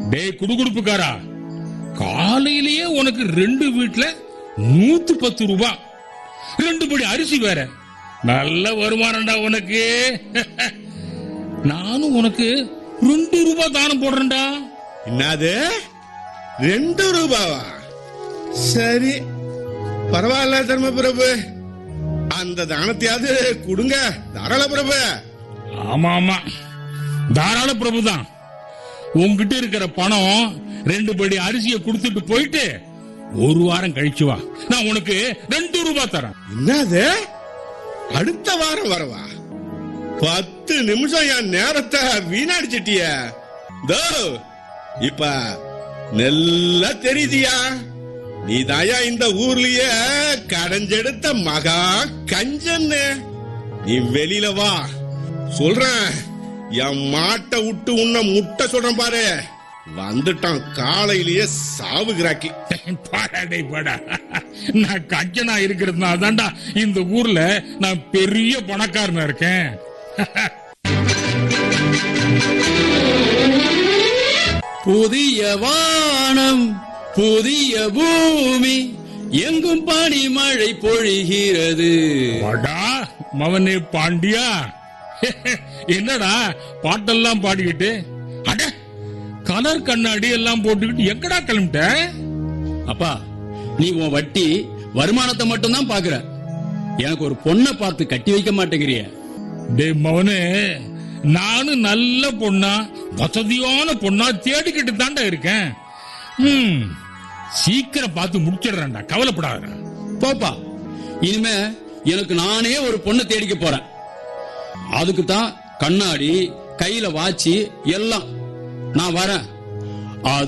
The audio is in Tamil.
டேய் குடுகுடுப்புக்காரா காலையிலேயே உனக்கு ரெண்டு வீட்ல நூத்தி பத்து ரூபாய் ரெண்டு படி அரிசி வேற நல்ல வருமானம்டா உனக்கு நானும் உனக்கு ரெண்டு ரூபாய் தானம் போடுறேன்டா என்னது ரெண்டு ரூபாவா சரி பரவாயில்ல தர்ம பிரபு அந்த தானத்தையாவது கொடுங்க தாராள பிரபு ஆமா ஆமா தாராள பிரபுதான் உன்கிட்ட இருக்கிற பணம் ரெண்டு படி அரிசியை கொடுத்துட்டு போயிட்டு ஒரு வாரம் கழிச்சு வா நான் உனக்கு ரெண்டு ரூபாய் தரேன் என்னது அடுத்த வாரம் வரவா பத்து நிமிஷம் என் நேரத்தை வீணடிச்சிட்டிய தோ இப்ப நல்லா தெரியுதியா நீ தாயா இந்த ஊர்லயே கடைஞ்செடுத்த மகா கஞ்சன்னு நீ வெளியில வா சொல்றேன் என் மாட்டை விட்டு உன்னை முட்டை சொல்றேன் பாரு வந்துட்டான் காலையிலேயே சாவுகிறாக்கி பாடாடே பாடா நான் கஞ்சனா இருக்கிறதுனால தான்டா இந்த ஊர்ல நான் பெரிய பணக்காரனா இருக்கேன் புதிய வானம் புதிய பூமி எங்கும் பனிமழை பொழிகிறது வாடா மவனே பாண்டியா என்னடா பாட்டெல்லாம் பாடிக்கிட்டு அட கலர் கண்ணாடி எல்லாம் போட்டுக்கிட்டு எங்கடா கிளம்பிட்ட அப்பா நீ உன் வட்டி வருமானத்தை மட்டும் தான் பாக்குற எனக்கு ஒரு பொண்ணை பார்த்து கட்டி வைக்க மாட்டேங்கிறிய டேய் மவனே நானும் நல்ல பொண்ணா வசதியான பொண்ணா தேடிக்கிட்டு தாண்டா இருக்கேன் ம், சீக்கிரம் பார்த்து முடிச்சிடுறேன்டா கவலைப்படாத போப்பா இனிமே எனக்கு நானே ஒரு பொண்ணை தேடிக்க போறேன் அதுக்கு தான் கண்ணாடி கையில வாட்சி எல்லாம் நான் வரேன்